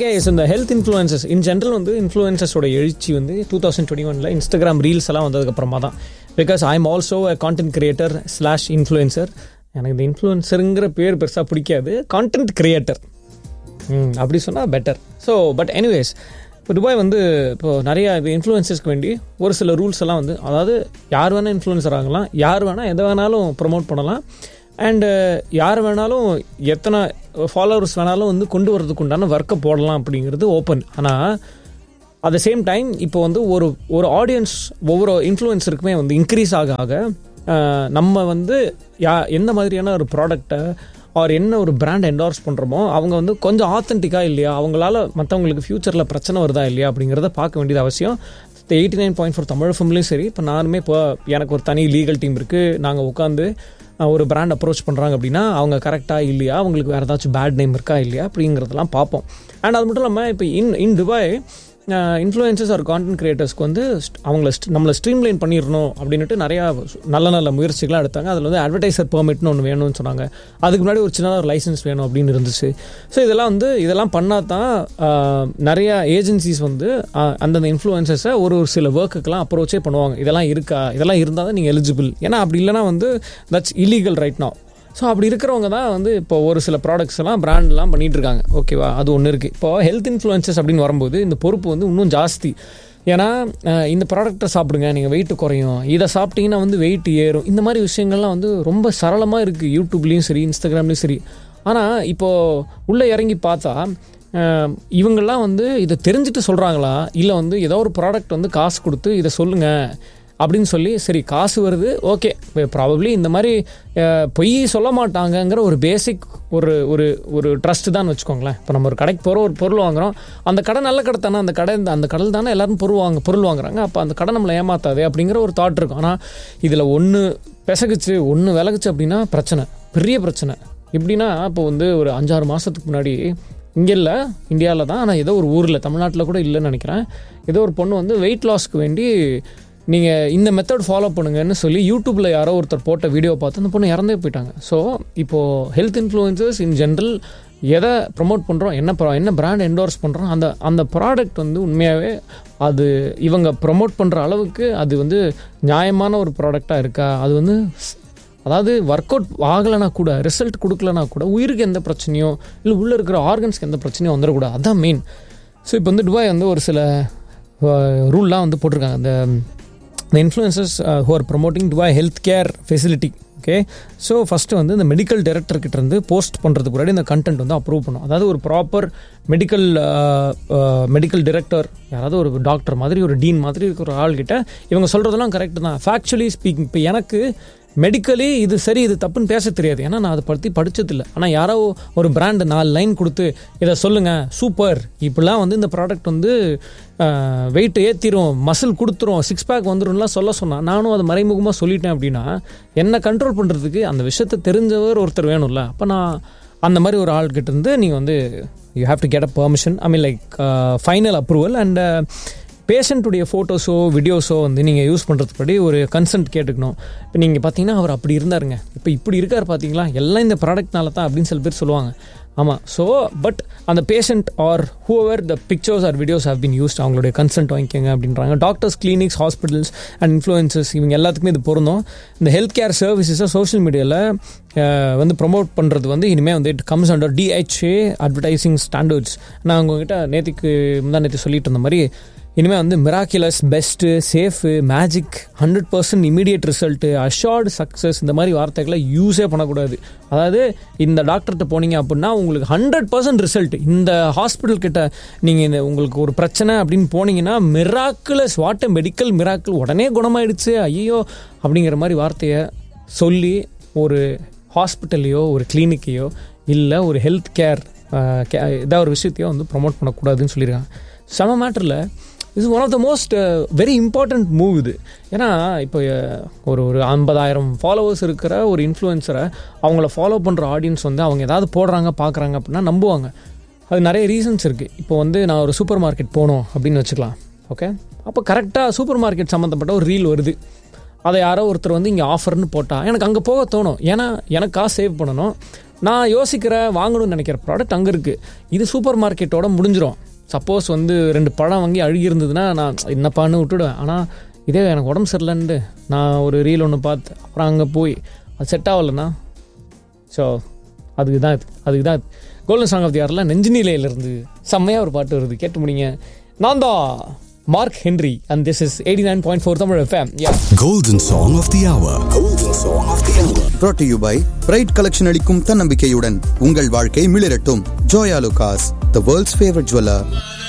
S இந்த health influencers in general வந்து இன்ஃப்ளூயன்சஸோட எழுச்சி வந்து டூ தௌசண்ட் டுவெண்ட்டி ஒனில் இன்ஸ்டாகிராம் ரீல்ஸ் எல்லாம் வந்ததுக்கப்புறமா தான் because I am also a content creator slash influencer எனக்கு இந்த இன்ஃப்ளூயன்சருங்கிற பேர் பெருசாக பிடிக்காது கான்டென்ட் கிரியேட்டர் ம் அப்படி சொன்னால் பெட்டர் ஸோ பட் எனிவேஸ் இப்போ துபாய் வந்து இப்போ நிறைய இன்ஃப்ளூயன்சஸ்க்கு வேண்டி ஒரு சில ரூல்ஸ் எல்லாம் வந்து அதாவது யார் வேணால் இன்ஃப்ளூயன்சர் ஆகலாம் யார் வேணால் எதை வேணாலும் ப்ரொமோட் பண்ணலாம் அண்டு யார் வேணாலும் எத்தனை ஃபாலோவர்ஸ் வேணாலும் வந்து கொண்டு வரதுக்கு உண்டான ஒர்க்கை போடலாம் அப்படிங்கிறது ஓப்பன் ஆனால் அட் த சேம் டைம் இப்போ வந்து ஒரு ஒரு ஆடியன்ஸ் ஒவ்வொரு இன்ஃப்ளூயன்ஸருக்குமே வந்து இன்க்ரீஸ் ஆக ஆக அஹ், நம்ம வந்து யா எந்த மாதிரியான ஒரு ப்ராடக்டை ஆர் என்ன ஒரு பிராண்ட் என்டார்ஸ் பண்ணுறோமோ அவங்க வந்து கொஞ்சம் ஆத்தென்டிக்காக இல்லையா அவங்களால மற்றவங்களுக்கு ஃப்யூச்சரில் பிரச்சனை வருதா இல்லையா அப்படிங்கிறத பார்க்க வேண்டியது அவசியம் eighty nine point four Tamil ஃபிலிம்லேயும் சரி இப்போ நானுமே இப்போ எனக்கு ஒரு தனி லீகல் டீம் இருக்குது நாங்கள் உட்காந்து அஹ், ஒரு பிராண்ட் அப்ரோச் பண்ணுறாங்க அப்படின்னா அவங்க கரெக்டாக இல்லையா அவங்களுக்கு வேறு ஏதாச்சும் பேட் நேம் இருக்கா இல்லையா அப்படிங்கிறதெல்லாம் பார்ப்போம் அண்ட் அது மட்டும் இல்லாமல் இப்போ in in Dubai influencers or content கிரியேட்டர்ஸ்க்கு வந்து st- அவங்கள st- நம்மளை ஸ்ட்ரீம்லைன் பண்ணிடணும் அப்படின்ட்டு நிறையா நல்ல நல்ல முயற்சிகள்லாம் எடுத்தாங்க அதில் வந்து அட்வர்டைசர் பெர்மிட்னு ஒன்று வேணும்னு சொன்னாங்க அதுக்கு முன்னாடி ஒரு சின்னதாக ஒரு லைசன்ஸ் வேணும் அப்படின்னு இருந்துச்சு ஸோ இதெல்லாம் வந்து இதெல்லாம் பண்ணால் தான் ஆஹ், நிறைய ஏஜென்சிஸ் வந்து ஆஹ், அந்தந்த இன்ஃப்ளூயன்சஸை ஒரு ஒரு சில ஒர்க்குக்கெல்லாம் அப்ரோச்சே பண்ணுவாங்க இதெல்லாம் இருக்கா இதெல்லாம் இருந்தால் தான் நீங்கள் எலிஜிபிள் ஏன்னா அப்படி இல்லைனா வந்து that's illegal right now so அப்படி இருக்கிறவங்க தான் வந்து இப்போ ஒரு சில ப்ராடக்ட்ஸ் எல்லாம் பிராண்ட்லாம் பண்ணிட்டு இருக்காங்க ஓகேவா அது ஒன்று இருக்குது இப்போ ஹெல்த் இன்ஃப்ளூயன்சஸ் அப்படின்னு வரும்போது இந்த பொறுப்பு வந்து இன்னும் ஜாஸ்தி ஏன்னா அஹ், இந்த ப்ராடக்ட்டை சாப்பிடுங்க நீங்கள் வெயிட் குறையும் இதை சாப்பிட்டீங்கன்னா வந்து வெயிட் ஏறும் இந்த மாதிரி விஷயங்கள்லாம் வந்து ரொம்ப சரளமாக இருக்குது யூடியூப்லேயும் சரி இன்ஸ்டாகிராம்லேயும் சரி ஆனால் இப்போது உள்ளே இறங்கி பார்த்தா அஹ், இவங்கெல்லாம் வந்து இதை தெரிஞ்சுட்டு சொல்கிறாங்களா இல்லை வந்து ஏதோ ஒரு ப்ராடக்ட் வந்து காசு கொடுத்து இதை சொல்லுங்கள் அப்படின்னு சொல்லி சரி காசு வருது ஓகே ப்ராபப்ளி இந்த மாதிரி அஹ், பொய் சொல்ல மாட்டாங்கங்கிற ஒரு பேசிக் ஒரு ஒரு ஒரு ட்ரஸ்ட் தான் வச்சுக்கோங்களேன் இப்போ நம்ம ஒரு கடைக்கு போகிறோம் ஒரு பொருள் வாங்குறோம் அந்த கடை நல்ல கடை தானே அந்த கடை அந்த கடல் தானே எல்லாரும் பொருள் வாங்க பொருள் வாங்குறாங்க அப்போ அந்த கடை நம்மளை ஏமாத்தாதே அப்படிங்கிற ஒரு தாட் இருக்கும் ஆனால் இதில் ஒன்று பிசகுச்சு ஒன்று விலகுச்சு அப்படின்னா பிரச்சனை பெரிய பிரச்சனை எப்படின்னா இப்போ வந்து ஒரு அஞ்சாறு மாதத்துக்கு முன்னாடி இங்கே இல்லை இந்தியாவில் தான் ஆனால் ஏதோ ஒரு ஊரில் தமிழ்நாட்டில் கூட இல்லைன்னு நினைக்கிறேன் ஏதோ ஒரு பொண்ணு வந்து வெயிட் லாஸ்க்கு வேண்டி நீங்கள் இந்த மெத்தட் ஃபாலோ பண்ணுங்கன்னு சொல்லி யூடியூப்பில் யாரோ ஒருத்தர் போட்ட வீடியோ பார்த்து அந்த பொண்ணு இறந்தே போயிட்டாங்க ஸோ இப்போது ஹெல்த் இன்ஃப்ளூயன்சஸ் இன் ஜென்ரல் எதை ப்ரொமோட் பண்ணுறோம் என்ன pro- என்ன பிராண்ட் என்டோர்ஸ் பண்ணுறோம் அந்த அந்த ப்ராடக்ட் வந்து உண்மையாகவே அது இவங்க ப்ரொமோட் பண்ணுற அளவுக்கு அது வந்து நியாயமான ஒரு ப்ராடக்டாக இருக்கா அது வந்து ஸ்- அதாவது ஒர்க் அவுட் ஆகலைனா கூட ரிசல்ட் கொடுக்கலனா கூட உயிருக்கு எந்த பிரச்சனையோ இல்லை உள்ளே இருக்கிற ஆர்கன்ஸ்க்கு எந்த பிரச்சனையும் வந்துடக்கூடாது அதான் மெயின் ஸோ இப்போ வந்து துபாய் வந்து ஒரு சில ரூல்லாம் வந்து போட்டிருக்காங்க அந்த the influencers uh, who are promoting Dubai healthcare facility okay so first வந்து இந்த மெடிக்கல் டைரக்டர்கிட்ட இருந்து போஸ்ட் பண்ணுறதுக்கு முன்னாடி இந்த கண்டென்ட் வந்து அப்ரூவ் பண்ணும் அதாவது ஒரு ப்ராப்பர் மெடிக்கல் மெடிக்கல் டைரக்டர் யாராவது ஒரு டாக்டர் மாதிரி ஒரு டீன் மாதிரி இருக்கிற ஒரு ஆள்கிட்ட இவங்க சொல்கிறதெல்லாம் கரெக்ட் தான் ஃபேக்சுவலி ஸ்பீக்கிங் இப்போ எனக்கு மெடிக்கலி இது சரி இது தப்புன்னு பேச தெரியாது ஏன்னா நான் அதை பற்றி படிச்சதில்லை ஆனால் யாரோ ஒரு பிராண்டு நாலு லைன் கொடுத்து இதை சொல்லுங்கள் சூப்பர் இப்படிலாம் வந்து இந்த ப்ராடக்ட் வந்து வெயிட் ஏற்றிரும் மசில் கொடுத்துரும் சிக்ஸ் பேக் வந்துரும்லாம் சொல்ல சொன்னால் நானும் அதை மறைமுகமாக சொல்லிட்டேன் அப்படின்னா என்னை கண்ட்ரோல் பண்ணுறதுக்கு அந்த விஷயத்தை தெரிஞ்சவர் ஒருத்தர் வேணும்ல அப்போ நான் அந்த மாதிரி ஒரு ஆள்கிட்ட இருந்து நீங்கள் வந்து you have to get a permission I mean like final approval and பேஷண்ட்டுடைய ஃபோட்டோஸோ வீடியோஸோ வந்து நீங்கள் யூஸ் பண்ணுறதுக்கு படி ஒரு கன்சென்ட் கேட்டுக்கணும் இப்போ நீங்கள் பார்த்தீங்கன்னா அவர் அப்படி இருந்தாருங்க இப்போ இப்படி இருக்கார் பார்த்தீங்களா எல்லாம் இந்த ப்ராடக்ட்னால தான் அப்படின்னு சில பேர் சொல்லுவாங்க ஆமாம் ஸோ பட் அந்த patient or whoever the pictures or videos have been used அவங்களுடைய கன்சென்ட் வாங்கிக்கோங்க அப்படின்றாங்க doctors clinics hospitals and influencers இவங்க எல்லாத்துக்குமே இது பொருந்தும் இந்த ஹெல்த் கேர் சர்வீசஸை சோஷியல் மீடியாவில் வந்து ப்ரொமோட் பண்ணுறது வந்து இனிமேல் வந்து it comes under DHA advertising standards நான் உங்ககிட்ட நேற்றுக்கு முந்தா நேற்று சொல்லிட்டு இருந்த மாதிரி இனிமேல் வந்து miraculous best safe magic hundred percent immediate result assured success இந்த மாதிரி வார்த்தைகளை யூஸே பண்ணக்கூடாது அதாவது இந்த டாக்டர்கிட்ட போனீங்க அப்படின்னா உங்களுக்கு ஹண்ட்ரட் பர்சன்ட் ரிசல்ட் இந்த ஹாஸ்பிட்டல் கிட்ட நீங்கள் இந்த உங்களுக்கு ஒரு பிரச்சனை அப்படின்னு போனீங்கன்னா மிராக்குலஸ் வாட் மெடிக்கல் மிராக்கிள் உடனே குணமாயிடுச்சு ஐயோ அப்படிங்கிற மாதிரி வார்த்தையை சொல்லி ஒரு ஹாஸ்பிட்டல்லையோ ஒரு கிளினிக்கையோ இல்லை ஒரு ஹெல்த் கேர் ஏதாவது ஒரு விஷயத்தையோ வந்து ப்ரொமோட் பண்ணக்கூடாதுன்னு சொல்லியிருக்காங்க செம மேட்டரில் இது one of the most very important move இது ஏன்னா இப்போ அஹ், ஒரு ஒரு ஐம்பதாயிரம் ஃபாலோவர்ஸ் இருக்கிற ஒரு இன்ஃப்ளூயன்சரை அவங்கள ஃபாலோ பண்ணுற ஆடியன்ஸ் வந்து அவங்க ஏதாவது போடுறாங்க பார்க்குறாங்க அப்படின்னா நம்புவாங்க அது நிறைய ரீசன்ஸ் இருக்குது இப்போ வந்து நான் ஒரு சூப்பர் மார்க்கெட் போகணும் அப்படின்னு வச்சுக்கலாம் ஓகே அப்போ கரெக்டாக சூப்பர் மார்க்கெட் சம்மந்தப்பட்ட ஒரு ரீல் வருது அதை யாரோ ஒருத்தர் வந்து இங்கே ஆஃபர்னு போட்டால் எனக்கு அங்கே போக தோணும் ஏன்னா எனக்கு காசு சேவ் பண்ணணும் நான் யோசிக்கிற வாங்கணும்னு நினைக்கிற ப்ராடக்ட் அங்கே இருக்குது இது சூப்பர் மார்க்கெட்டோட முடிஞ்சிடும் சப்போஸ் வந்து ரெண்டு பழம் வாங்கி அழுகி இருந்ததுன்னா நான் என்னப்பான்னு விட்டுடுவேன் ஆனால் இதே எனக்கு உடம்பு சரியில்லைன்ட்டு நான் ஒரு ரீல் ஒன்று பார்த்து அப்புறம் அங்கே போய் அது செட் ஆகலைன்னா ஸோ அதுக்கு தான் இது அதுக்கு தான் கோல்டன் சாங் ஆஃப் தி ஆரில் நெஞ்சினிலையிலிருந்து செம்மையாக ஒரு பாட்டு வருது கேட்டு முடிங்க நான் தான் Mark Henry and this is eighty nine point four Tamil FM யா Golden Song of the Hour. Golden Song of the Hour. brought to you by pride collection அளிக்கும் தன்னம்பிக்கையுடன் உங்கள் வாழ்க்கை மிளிரட்டும் Joyalukkas the world's favourite jeweller